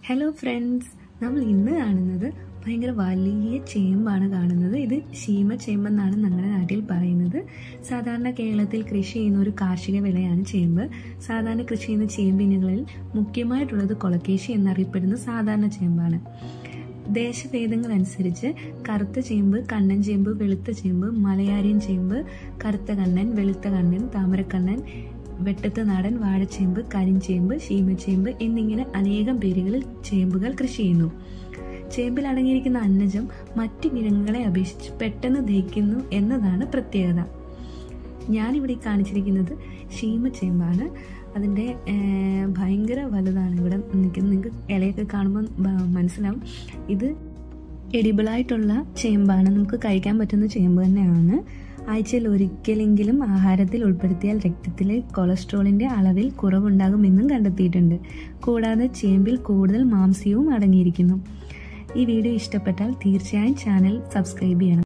hello friends നമ്മൾ ഇന്ന് കാണുന്നത് ഭയങ്കര വലിയ ചേമ്പാണ് കാണുന്നത് ഇത് ശീമ ചേമ്പെന്നാണ് ഞങ്ങളുടെ നാട്ടിൽ പറയുന്നത് സാധാരണ കേരളത്തിൽ കൃഷി ചെയ്യുന്ന ഒരു കാർഷിക വിളയാണ് ചേമ്പ് സാധാരണ കൃഷി ചെയ്യുന്ന ചേമ്പിനുകളിൽ മുഖ്യമായിട്ടുള്ളത് കൊളക്കേശി എന്നറിയപ്പെടുന്ന സാധാരണ ചേമ്പാണ് ദേശഭേദങ്ങൾ അനുസരിച്ച് കറുത്ത ചേമ്പ് കണ്ണൻ ചേമ്പ് വെളുത്ത ചേമ്പ് മലയാരിയൻ ചേമ്പ് കറുത്ത കണ്ണൻ വെളുത്ത കണ്ണൻ താമരക്കണ്ണൻ വെട്ടത്ത് നാടൻ വാഴച്ചേമ്പ് കരിഞ്ചേമ്പ് ശീമച്ചേമ്പ് എന്നിങ്ങനെ അനേകം പേരുകളിൽ ചേമ്പുകൾ കൃഷി ചെയ്യുന്നു ചേമ്പിൽ അടങ്ങിയിരിക്കുന്ന അന്നജം മറ്റ് കിഴങ്ങുകളെ അപേക്ഷിച്ച് പെട്ടെന്ന് ദഹിക്കുന്നു എന്നതാണ് പ്രത്യേകത ഞാനിവിടെ കാണിച്ചിരിക്കുന്നത് ശീമച്ചേമ്പാണ് അതിൻ്റെ ഭയങ്കര വലുതാണ് ഇവിടെ നിൽക്കുന്നത് നിങ്ങൾക്ക് ഇലയൊക്കെ കാണുമ്പോൾ ബ- മനസ്സിലാവും ഇത് എഡിബിളായിട്ടുള്ള ചേമ്പാണ് നമുക്ക് കഴിക്കാൻ പറ്റുന്ന ചേമ്പ് തന്നെയാണ് ആഴ്ചയിൽ ഒരിക്കലെങ്കിലും ആഹാരത്തിൽ ഉൾപ്പെടുത്തിയാൽ രക്തത്തിലെ കൊളസ്ട്രോളിൻ്റെ അളവിൽ കുറവുണ്ടാകുമെന്നും കണ്ടെത്തിയിട്ടുണ്ട് കൂടാതെ ചേമ്പിൽ കൂടുതൽ മാംസ്യവും അടങ്ങിയിരിക്കുന്നു ഈ വീഡിയോ ഇഷ്ടപ്പെട്ടാൽ തീർച്ചയായും ചാനൽ സബ്സ്ക്രൈബ് ചെയ്യണം